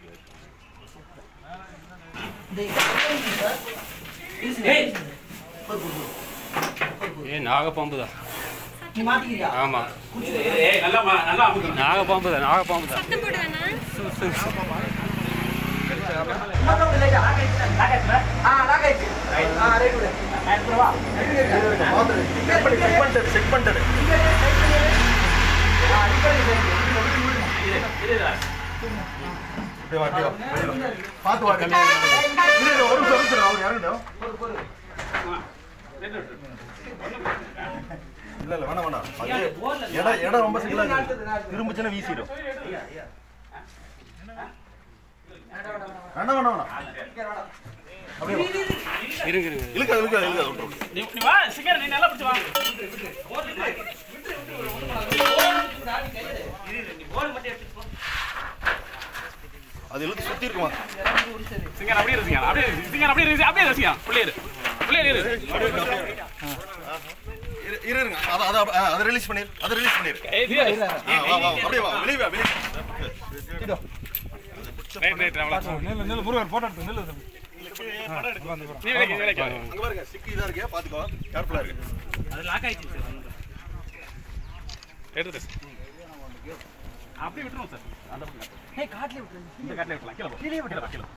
ஏ நாகப்பாம்பு தான் நீ மாட்டிக்கிறியா ஆமா ஏய் நல்லா மா- நல்லா அமுக்கு. நாகப்பாம்பு தான் நாகப்பாம்பு தான் சத்தம் போடுவேண்ணா இன்னொரு லைட்டா லாக் ஆயிடுச்சு லாக் ஆயிடுச்சு ஆ லாக் ஆயிடுச்சு ஆ ரைட் விடு எடுத்துட்டு வா செக் பண்ணி செக் பண்ணிட்டு செக் பண்ணிட்டு ஆ ரிப்பேர் இரு, இரு, இரு. பார்த்து வா கண்ணு. இரு, இரு, ஒரு நிமிஷம், ஒரு நிமிஷம், அவர் இறங்கட்டும். ஆ, ரெண்டு விட்டு. இல்ல, இல்ல, வேணாம், வேணாம். அது இடம் இடம் ரொம்ப சிக்கலா இருக்கு. திரும்பிச்சுன்னா வீசிடும் வேண்டாம் வேண்டாம் வேணாம் அப்படியே வா. இருங்க இருங்க இழுக்காது இழுக்காது இழுக்காது விட்டுரு. நீ நீ வா சிக்கர் நீ நல்லா பிடிச்சு வா அது இழுத்து சுத்தி இருக்குமா சிங்கர் அப்படியே இரு சிங்கர் அப்படியே இரு சிங்கர் அப்படியே இரு அப்படியே இரு சிங்கர் பிள்ளை இரு பிள்ளை இரு இரு இரு, இருங்க அதை அதை ஆ, அதை ரிலீஸ் பண்ணிரு அதை ரிலீஸ் பண்ணிரு ஏய் சிங்கர் ஆ, வா வா அப்படியே வா வெளியே வா வெளியே ரைட் ரைட் அவ்வளோ நீ விலைக்கு விலைக்கு அங்க பாருங்க சிக்கி இதா இருக்கு பாத்துக்கோ கேர்ஃபுல்லா இருக்கு எடுத்து அப்படியே விட்டுருவோம் சார் அந்த பக்கம் ஏய் காட்ல விட்டு இந்த காட்டில் விட்டுலாம் கீழே போ. கீழே போ, கீழே போ, கீழே போ.